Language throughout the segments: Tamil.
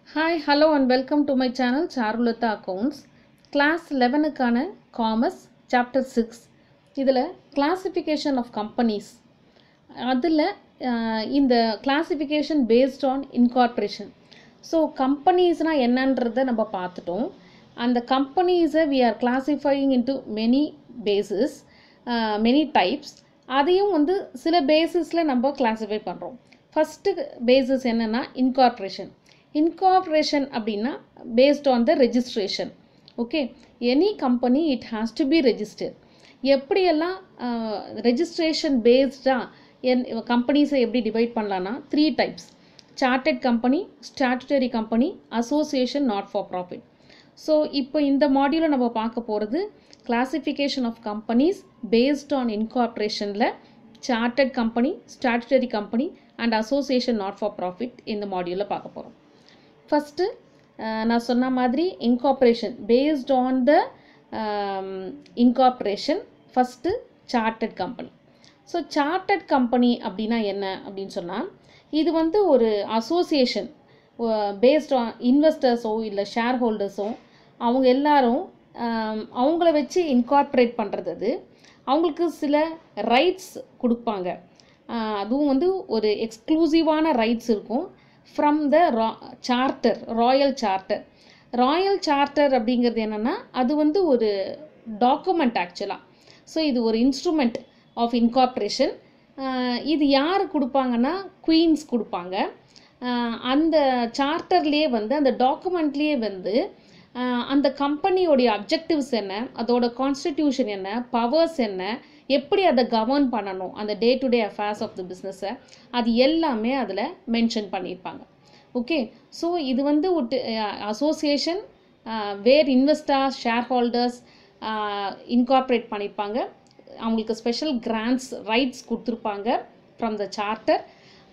Hi hello and welcome to my channel Charulatha accounts class லெவனுக்கான காமர்ஸ் சாப்டர் சிக்ஸ் இதில் கிளாசிஃபிகேஷன் ஆஃப் கம்பெனிஸ் அதில் இந்த classification based on incorporation so கம்பெனிஸ்னால் என்னன்றதை நம்ம பார்த்துட்டோம் அந்த கம்பெனிஸை we are classifying into many basis many types அதையும் வந்து சில பேசிஸில் நம்ம கிளாஸிஃபை பண்ணுறோம் ஃபஸ்ட்டு பேசிஸ் என்னென்னா இன்கார்பரேஷன் இன்கார்பரேஷன் அப்படின்னா based on the registration okay any company it has to be register எப்படியெல்லாம் ரெஜிஸ்ட்ரேஷன் பேஸ்டாக என் கம்பெனிஸை எப்படி டிவைட் பண்ணலான்னா three types chartered company statutory company association not for profit so இப்போ இந்த மாடியூலில் நம்ம பார்க்க போகிறது classification of companies based on இன்கார்பரேஷனில் chartered company statutory company and association not for profit இந்த மாடியூலில் பார்க்க போகிறோம் ஃபஸ்ட்டு நான் சொன்ன மாதிரி incorporation based on the incorporation first chartered company so chartered company அப்படின்னா என்ன அப்படின்னு சொன்னால் இது வந்து ஒரு அசோசியேஷன் பேஸ்ட் ஆன் இன்வெஸ்டர்ஸோ இல்லை ஷேர் ஹோல்டர்ஸோ அவங்க எல்லாரும் அவங்கள வச்சு இன்கார்பரேட் பண்ணுறது அது அவங்களுக்கு சில ரைட்ஸ் கொடுப்பாங்க அதுவும் வந்து ஒரு எக்ஸ்க்ளூசிவான ரைட்ஸ் இருக்கும் ஃப்ரம் த ரா charter royal charter royal charter அப்படிங்கிறது என்னென்னா அது வந்து ஒரு டாக்குமெண்ட் ஆக்சுவலாக ஸோ இது ஒரு இன்ஸ்ட்ருமெண்ட் ஆஃப் இன்கார்ப்ரேஷன் இது யார் கொடுப்பாங்கன்னா குவீன்ஸ் கொடுப்பாங்க அந்த சார்ட்டர்லேயே வந்து அந்த டாக்குமெண்ட்லேயே வந்து அந்த கம்பெனியோடைய அப்ஜெக்டிவ்ஸ் என்ன அதோட கான்ஸ்டிடியூஷன் என்ன பவர்ஸ் என்ன எப்படி அதை கவர்ன் பண்ணணும் அந்த day to day affairs of the பிஸ்னஸை அது எல்லாமே அதில் மென்ஷன் பண்ணியிருப்பாங்க ஓகே ஸோ இது வந்து ஒரு association where investors share holders incorporate பண்ணியிருப்பாங்க அவங்களுக்கு ஸ்பெஷல் கிராண்ட்ஸ் ரைட்ஸ் கொடுத்துருப்பாங்க ஃப்ரம் த சார்ட்டர்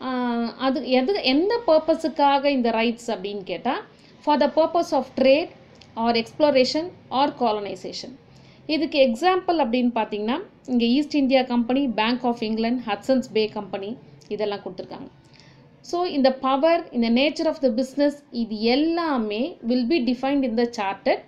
அது எது எந்த பர்பஸுக்காக இந்த ரைட்ஸ் அப்படின்னு கேட்டால் for the purpose of trade or exploration or colonization இதுக்கு எக்ஸாம்பிள் அப்படின்னு பார்த்தீங்கன்னா இங்கே East India company bank of England Hudson's bay company இதெல்லாம் கொடுத்துருக்காங்க ஸோ இந்த பவர் இந்த நேச்சர் ஆஃப் த பிஸ்னஸ் இது எல்லாமே will be defined in the chartered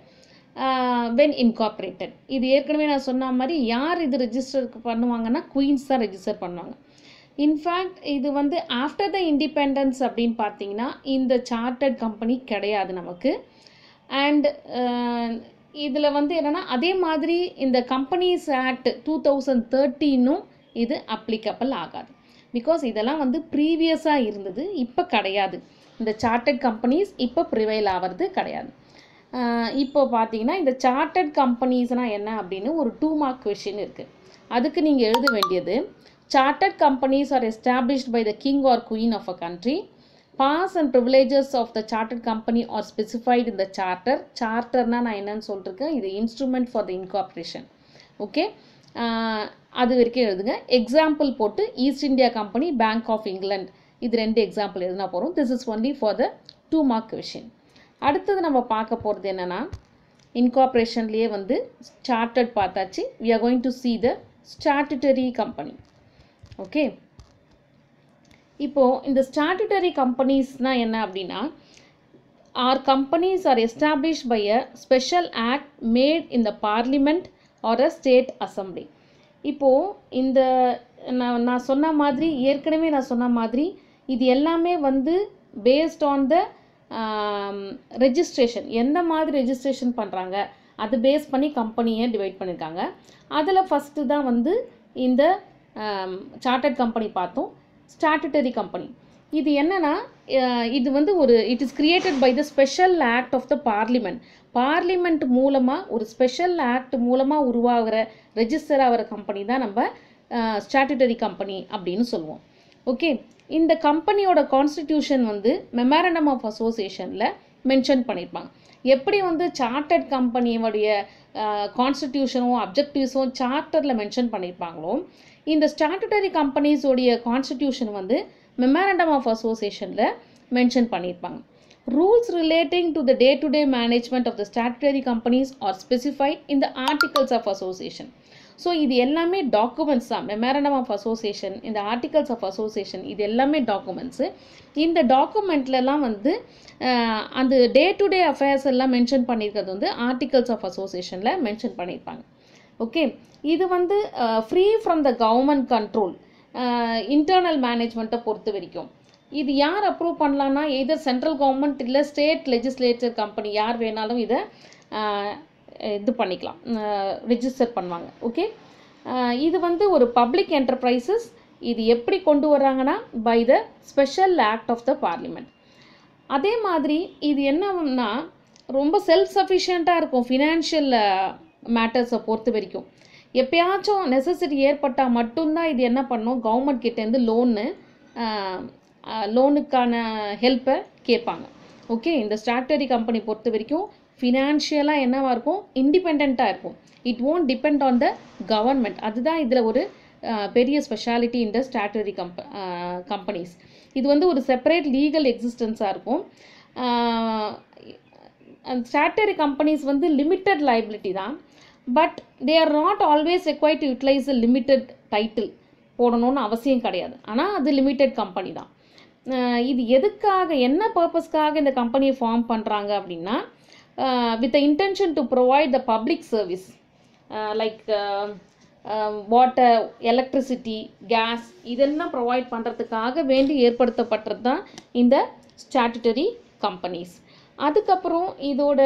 when incorporated இது ஏற்கனவே நான் சொன்ன மாதிரி யார் இது ரெஜிஸ்டர் பண்ணுவாங்கன்னா குயின்ஸ் தான் ரெஜிஸ்டர் பண்ணுவாங்க இன்ஃபேக்ட் இது வந்து ஆஃப்டர் த இண்டிபெண்டன்ஸ் அப்படின்னு பார்த்தீங்கன்னா இந்த சார்ட்டட் கம்பெனி கிடையாது நமக்கு அண்ட் இதில் வந்து என்னென்னா அதே மாதிரி இந்த கம்பெனிஸ் ஆக்ட் டூ தௌசண்ட் தேர்ட்டீனும் இது அப்ளிகபிள் ஆகாது பிகாஸ் இதெல்லாம் வந்து ப்ரீவியஸாக இருந்தது இப்போ கிடையாது இந்த சார்ட்டட் கம்பெனிஸ் இப்போ ப்ரிவைல் ஆகிறது கிடையாது இப்போ பார்த்தீங்கன்னா இந்த சார்ட்டட் கம்பெனிஸ்னால் என்ன அப்படின்னு ஒரு டூ மார்க் கொஷின் இருக்குது அதுக்கு நீங்கள் எழுத வேண்டியது chartered companies are established by the king or queen of a country powers and privileges of the chartered company are specified இந்த சார்ட்டர் சார்ட்டர்னால் நான் என்னன்னு சொல்லிருக்கேன் இது instrument for the incorporation okay அது வரைக்கும் எழுதுங்க எக்ஸாம்பிள் போட்டு East India company bank of England இது ரெண்டு எக்ஸாம்பிள் எழுதினா போகிறோம் this is only for the two mark question அடுத்தது நம்ம பார்க்க போகிறது என்னென்னா இன்கார்பரேஷன்லேயே வந்து சார்ட்டட் பார்த்தாச்சு we are going to see the statutory company okay இப்போது இந்த ஸ்டாட்டுட்டரி கம்பெனிஸ்னால் என்ன அப்படின்னா or companies are establish by a special act made in the parliament or a state assembly இப்போது இந்த நான் நான் சொன்ன மாதிரி ஏற்கனவே நான் சொன்ன மாதிரி இது எல்லாமே வந்து பேஸ்ட் ஆன் த ரெஜிஸ்ட்ரேஷன் எந்த மாதிரி ரெஜிஸ்ட்ரேஷன் பண்ணுறாங்க அது பேஸ் பண்ணி கம்பெனியை டிவைட் பண்ணியிருக்காங்க அதில் ஃபஸ்ட்டு தான் வந்து இந்த சார்ட்டட் கம்பெனி பார்த்தோம் ஸ்டாட்டுட்டரி கம்பெனி இது என்னென்னா இது வந்து ஒரு it is created by the special act of the parliament parliament மூலமாக ஒரு ஸ்பெஷல் ஆக்ட் மூலமாக உருவாகிற ரெஜிஸ்டர் ஆகிற கம்பெனி தான் நம்ம ஸ்டாட்டுட்டரி கம்பெனி அப்படின்னு சொல்லுவோம் ஓகே இந்த கம்பெனியோட கான்ஸ்டிடியூஷன் வந்து மெமரண்டம் ஆஃப் அசோசியேஷனில் மென்ஷன் பண்ணியிருப்பாங்க எப்படி வந்து சார்ட்டட் கம்பெனியோடைய கான்ஸ்டிடியூஷனும் அப்ஜெக்டிவ்ஸும் சார்ட்டரில் மென்ஷன் பண்ணியிருப்பாங்களோ இந்த ஸ்டாட்டுட்டரி கம்பெனிஸோடைய கான்ஸ்டிடியூஷன் வந்து மெமரண்டம் ஆஃப் அசோசியேஷனில் மென்ஷன் பண்ணியிருப்பாங்க rules relating to the day to day management of the statutory companies are specified in the articles of association so இது எல்லாமே டாக்குமெண்ட்ஸ் தான் மெமரண்டம் ஆஃப் அசோசியேஷன் இந்த ஆர்டிகல்ஸ் ஆஃப் அசோசியேஷன் இது எல்லாமே டாக்குமெண்ட்ஸு இந்த டாக்குமெண்ட்லலாம் வந்து அஹ், அந்த டே டு டே அஃபேர்ஸ் எல்லாம் மென்ஷன் பண்ணியிருக்கிறது வந்து ஆர்டிகல்ஸ் ஆஃப் அசோசியேஷனில் மென்ஷன் பண்ணியிருப்பாங்க ஓகே இது வந்து free from the government control internal மேனேஜ்மெண்ட்டை பொறுத்த வரைக்கும் இது யார் அப்ரூவ் பண்ணலான்னா எதர் சென்ட்ரல் கவர்மெண்ட் இல்லை ஸ்டேட் லெஜிஸ்லேச்சர் கம்பெனி யார் வேணாலும் இதை அஹ், இது பண்ணிக்கலாம் ரிஜிஸ்டர் பண்ணுவாங்க ஓகே இது வந்து ஒரு பப்ளிக் என்டர்பிரைசஸ் இது எப்படி கொண்டு வர்றாங்கன்னா by the special act of the parliament அதே மாதிரி இது என்னன்னா ரொம்ப செல்ஃப் சஃபிஷியண்ட்டாக இருக்கும் ஃபினான்ஷியல் மேட்டர்ஸை பொறுத்த வரைக்கும் எப்பயாச்சும் நெசசரி ஏற்பட்டால் மட்டும்தான் இது என்ன பண்ணும் கவர்மெண்ட் கிட்டேருந்து லோனு லோனுக்கான ஹெல்ப்பை கேட்பாங்க ஓகே இந்த ஸ்டாட்டரி கம்பெனி பொறுத்த வரைக்கும் ஃபினான்ஷியலாக என்னவாக இருக்கும் இண்டிபெண்ட்டாக இருக்கும் it won't depend on the government அதுதான் இதில் ஒரு அஹ், பெரிய ஸ்பெஷாலிட்டி இந்த ஸ்டாட்டரி கம்ப கம்பெனிஸ் இது வந்து ஒரு செப்பரேட் லீகல் எக்ஸிஸ்டன்ஸாக இருக்கும் ஸ்டாட்டரி கம்பெனிஸ் வந்து லிமிட்டட் லைபிலிட்டி தான் but they are not always required to utilize a limited title போடணும்னு அவசியம் கிடையாது ஆனால் அது லிமிட்டட் கம்பெனி தான் அஹ் இது எதுக்காக என்ன பர்பஸ்க்காக இந்த கம்பெனியை ஃபார்ம் பண்ணுறாங்க அப்படின்னா with the intention to provide the public service like water electricity gas இதெல்லாம் ப்ரொவைட் பண்ணுறதுக்காக வேண்டி ஏற்படுத்தப்பட்டது தான் இந்த ஸ்டாட்டுட்டரி கம்பெனிஸ் அதுக்கப்புறம் இதோட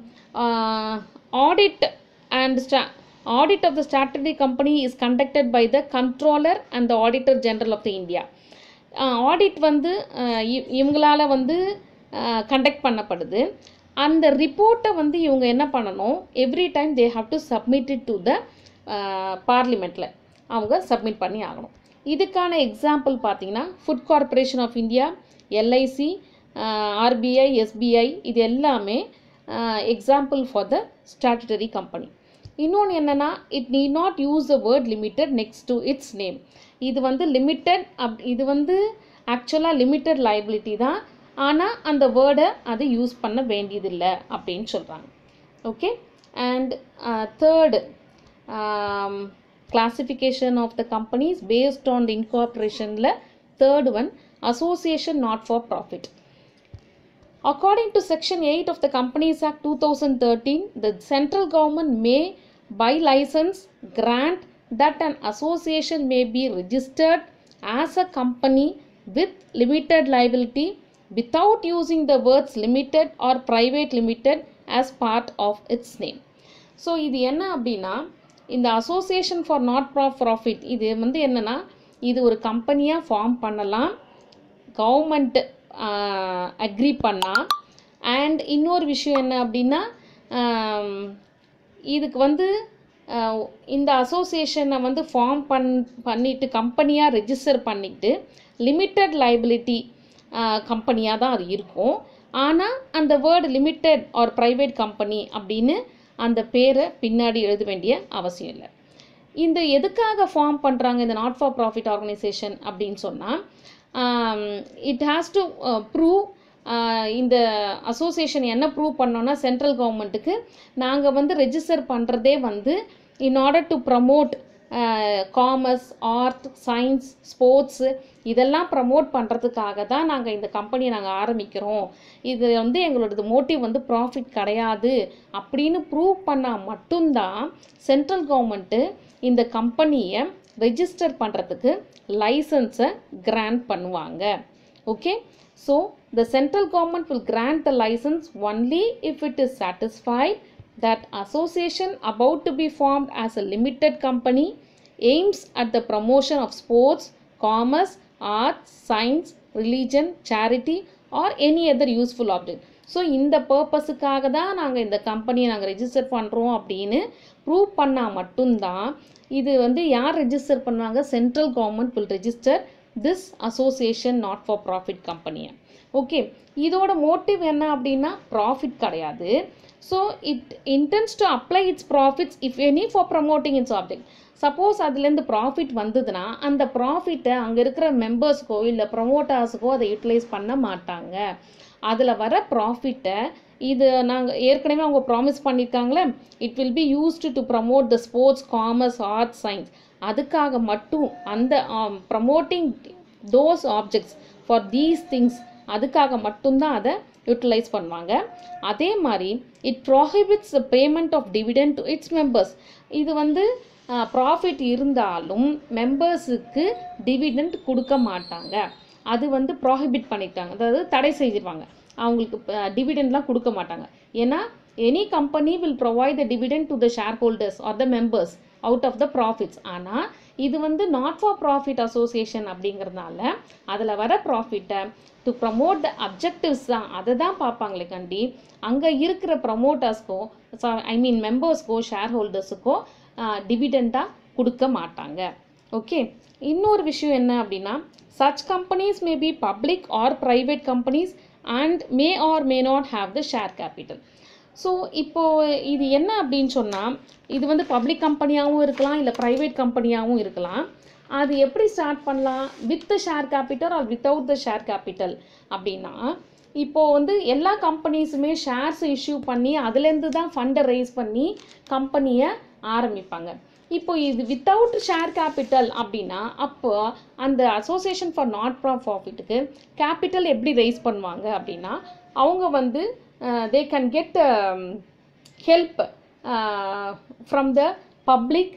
ஆடிட் அண்ட் ஸ்டா audit of the statutory company is conducted by the controller and the auditor general of the India audit வந்து அஹ், இ- இவங்களால வந்து கண்டக்ட் பண்ணப்படுது அந்த ரிப்போர்ட்டை வந்து இவங்க என்ன பண்ணணும் every time they have to submit it to the பார்லிமெண்ட்டில் அவங்க சப்மிட் பண்ணி ஆகணும் இதுக்கான எக்ஸாம்பிள் பார்த்தீங்கன்னா food corporation of India LIC RBI SBI இது எல்லாமே example for the statutory company இன்னொன்று என்னென்னா it need not use the word limited next to its name இது வந்து லிமிட்டட் அப் இது வந்து ஆக்சுவலாக லிமிட்டட் லைபிலிட்டி தான் ஆனால் அந்த வேர்டை அது யூஸ் பண்ண வேண்டியதில்லை அப்படின்னு சொல்கிறாங்க okay and third classification of the companies based on the இன்கார்பரேஷனில் third one association not for profit According to Section 8 of the Companies Act 2013, the central government may, by license, grant that an association may be registered as a company with limited liability without using the words limited or private limited as part of its name. So இது என்ன அப்படின்னா இந்த அசோசியேஷன் ஃபார் நாட் ப்ராஃபிட் இது வந்து என்னென்னா இது ஒரு கம்பெனியாக ஃபார்ம் பண்ணலாம் கவர்மெண்ட் அக்ரி பண்ணால் அண்ட் இன்னொரு விஷயம் என்ன அப்படின்னா ஆம், இதுக்கு வந்து ஆஹ், இந்த அசோசியேஷனை வந்து ஃபார்ம் பண் பண்ணிட்டு கம்பெனியாக ரெஜிஸ்டர் பண்ணிட்டு லிமிட்டட் லைபிலிட்டி கம்பெனியாக தான் அது இருக்கும் ஆனால் அந்த word limited or private company அப்படின்னு அந்த பேரை பின்னாடி எழுத வேண்டிய அவசியம் இல்லை இந்த எதுக்காக ஃபார்ம் பண்ணுறாங்க இந்த நாட் ஃபார் ப்ராஃபிட் ஆர்கனைசேஷன் அப்படின்னு சொன்னால் இட் ஹேஸ் டு ப்ரூவ் இந்த அசோசியேஷன் என்ன ப்ரூவ் பண்ணோன்னா சென்ட்ரல் கவர்மெண்ட்டுக்கு நாங்கள் வந்து ரெஜிஸ்டர் பண்ணுறதே வந்து in order to promote commerce art science sports இதெல்லாம் ப்ரமோட் பண்ணுறதுக்காக தான் நாங்கள் இந்த கம்பெனியை நாங்கள் ஆரம்பிக்கிறோம் இது வந்து எங்களோடது மோட்டிவ் வந்து ப்ராஃபிட் கிடையாது அப்படின்னு ப்ரூவ் பண்ணால் மட்டும்தான் சென்ட்ரல் கவர்மெண்ட்டு இந்த கம்பெனியை ரெஜிஸ்டர் பண்ணுறதுக்கு லைசன்ஸை கிராண்ட் பண்ணுவாங்க okay so the central government will grant the license only if it is satisfied that association about to be formed as a limited company aims at the promotion of sports commerce arts science religion charity or any other useful object so இந்த பர்பஸுக்காக தான் நாங்கள் இந்த கம்பெனியை நாங்கள் ரெஜிஸ்டர் பண்ணுறோம் அப்படின்னு ப்ரூவ் பண்ணால் மட்டும்தான் இது வந்து யார் ரெஜிஸ்டர் பண்ணுவாங்க central government will register this association not for profit கம்பெனியை ஓகே இதோட மோட்டிவ் என்ன அப்படின்னா ப்ராஃபிட் கிடையாது so it intends to apply its profits if any for promoting its object suppose அதுலேருந்து ப்ராஃபிட் வந்ததுன்னா அந்த ப்ராஃபிட்டை அங்கே இருக்கிற மெம்பர்ஸ்க்கோ இல்லை ப்ரமோட்டர்ஸுக்கோ அதை யூட்டிலைஸ் பண்ண மாட்டாங்க அதில் வர ப்ராஃபிட்டை இது நாங்கள் ஏற்கனவே அவங்க ப்ராமிஸ் பண்ணியிருக்காங்களே it will be used to promote the sports commerce arts science அதுக்காக மட்டும் அந்த promoting those objects for these things அதுக்காக மட்டும்தான் அதை யூட்டிலைஸ் பண்ணுவாங்க அதே மாதிரி it prohibits the payment of dividend to its members இது வந்து ப்ராஃபிட் இருந்தாலும் மெம்பர்ஸுக்கு டிவிடெண்ட் கொடுக்க மாட்டாங்க அது வந்து ப்ராஹிபிட் பண்ணிட்டாங்க அதாவது தடை செய்திருவாங்க அவங்களுக்கு டிவிடெண்ட்லாம் கொடுக்க மாட்டாங்க ஏன்னா any company will provide the dividend to the share holders or the members out of the profits ஆனால் இது வந்து நாட் ஃபார் ப்ராஃபிட் அசோசியேஷன் அப்படிங்கிறதுனால அதில் வர ப்ராஃபிட்டை டு ப்ரமோட் த அப்ஜெக்டிவ்ஸ் தான் அதை தான் பார்ப்பாங்களே கண்டி அங்கே இருக்கிற ப்ரமோட்டர்ஸ்க்கோ ஐ மீன் மெம்பர்ஸ்க்கோ ஷேர் ஹோல்டர்ஸுக்கோ டிவிடெண்ட்டாக கொடுக்க மாட்டாங்க ஓகே இன்னொரு விஷயம் என்ன அப்படின்னா such companies may be public or private companies and may or may not have the share capital so இப்போது இது என்ன அப்படின்னு சொன்னால் இது வந்து பப்ளிக் கம்பெனியாகவும் இருக்கலாம் இல்லை ப்ரைவேட் கம்பெனியாகவும் இருக்கலாம் அது எப்படி ஸ்டார்ட் பண்ணலாம் with share capital or without the share capital அப்படின்னா இப்போது வந்து எல்லா கம்பெனிஸுமே ஷேர்ஸ் இஷ்யூ பண்ணி அதுலேருந்து தான் ஃபண்டை ரைஸ் பண்ணி கம்பெனியை ஆரம்பிப்பாங்க இப்போ இது வித்தவுட் ஷேர் கேபிட்டல் அப்படின்னா அப்போ அந்த அசோசியேஷன் ஃபார் நாட் ப்ராஃபிட்டுக்கு கேபிட்டல் எப்படி ரைஸ் பண்ணுவாங்க அப்படின்னா அவங்க வந்து they can get help from the public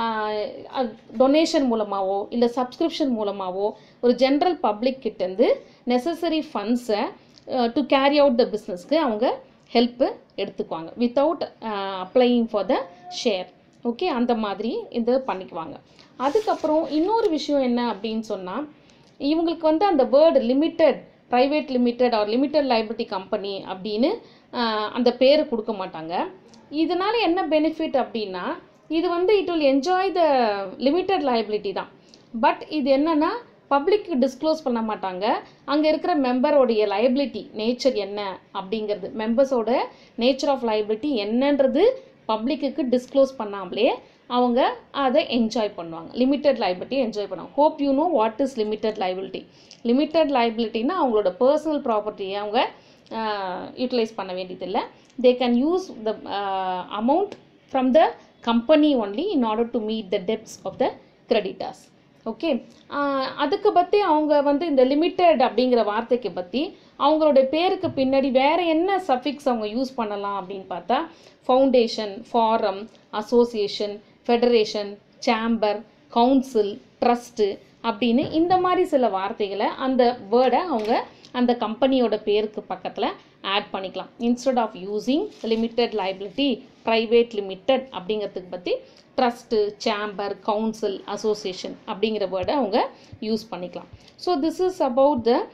donation மூலமாகவோ இல்லை சப்ஸ்கிரிப்ஷன் மூலமாகவோ ஒரு ஜென்ரல் பப்ளிக் கிட்டேருந்து நெசசரி ஃபண்ட்ஸை டு கேரி அவுட் த பிஸ்னஸ்க்கு அவங்க ஹெல்ப்பு எடுத்துக்குவாங்க without applying for the share okay அந்த மாதிரி இது பண்ணிக்குவாங்க அதுக்கப்புறம் இன்னொரு விஷயம் என்ன அப்படின்னு சொன்னால் இவங்களுக்கு வந்து அந்த word limited private limited or limited liability company அப்படின்னு அந்த பேரை கொடுக்க மாட்டாங்க இதனால் என்ன பெனிஃபிட் அப்படின்னா இது வந்து it will enjoy the limited liability தான் பட் இது என்னென்னா பப்ளிக்கு டிஸ்க்ளோஸ் பண்ண மாட்டாங்க அங்கே இருக்கிற மெம்பரோடைய லைபிலிட்டி நேச்சர் என்ன அப்படிங்கிறது மெம்பர்ஸோட நேச்சர் ஆஃப் லைபிலிட்டி என்னன்றது பப்ளிக்குக்கு டிஸ்க்ளோஸ் பண்ணாமலே அவங்க அதை என்ஜாய் பண்ணுவாங்க லிமிட்டட் லைபிலிட்டி என்ஜாய் பண்ணுவாங்க hope you know what is limited liability limited லைபிலிட்டினா அவங்களோட பர்சனல் ப்ராப்பர்ட்டியை அவங்க யூட்டிலைஸ் பண்ண வேண்டியதில்லை they can use the amount from the company only in order to meet the debts of the creditors okay அதுக்கு பற்றி அவங்க வந்து இந்த லிமிட்டட் அப்படிங்கிற வார்த்தைக்கு பற்றி அவங்களுடைய பேருக்கு பின்னாடி வேறு என்ன சஃபிக்ஸ் அவங்க யூஸ் பண்ணலாம் அப்படின்னு பார்த்தா foundation forum association federation chamber council trust அப்படின்னு இந்த மாதிரி சில வார்த்தைகளை அந்த வேர்டை அவங்க அந்த கம்பெனியோட பேருக்கு பக்கத்தில் ஆட் பண்ணிக்கலாம் instead of using limited liability private limited அப்படிங்கிறதுக்கு பற்றி ட்ரஸ்ட்டு சேம்பர் கவுன்சில் அசோசியேஷன் அப்படிங்கிற வேர்டை அவங்க யூஸ் பண்ணிக்கலாம் so this is about the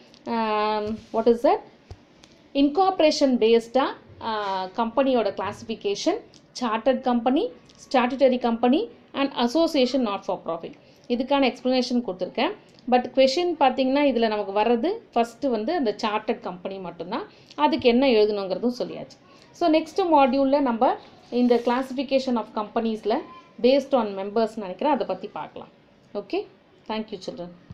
what is that incorporation பேஸ்டாக கம்பெனியோட classification chartered company statutory company and association not for profit இதுக்கான எக்ஸ்ப்ளனேஷன் கொடுத்துருக்கேன் பட் கொஷின் பார்த்தீங்கன்னா இதில் நமக்கு வர்றது ஃபஸ்ட்டு வந்து அந்த சார்ட்டர்ட் கம்பெனி மட்டும்தான் அதுக்கு என்ன எழுதணுங்கிறதும் சொல்லியாச்சு ஸோ நெக்ஸ்ட் மாடியூலில் நம்ம இந்த கிளாஸிஃபிகேஷன் ஆஃப் கம்பெனிஸில் பேஸ்ட் ஆன் மெம்பர்ஸ் நினைக்கிறேன் அதை பற்றி பார்க்கலாம் ஓகே தேங்க்யூ சில்ட்ரன்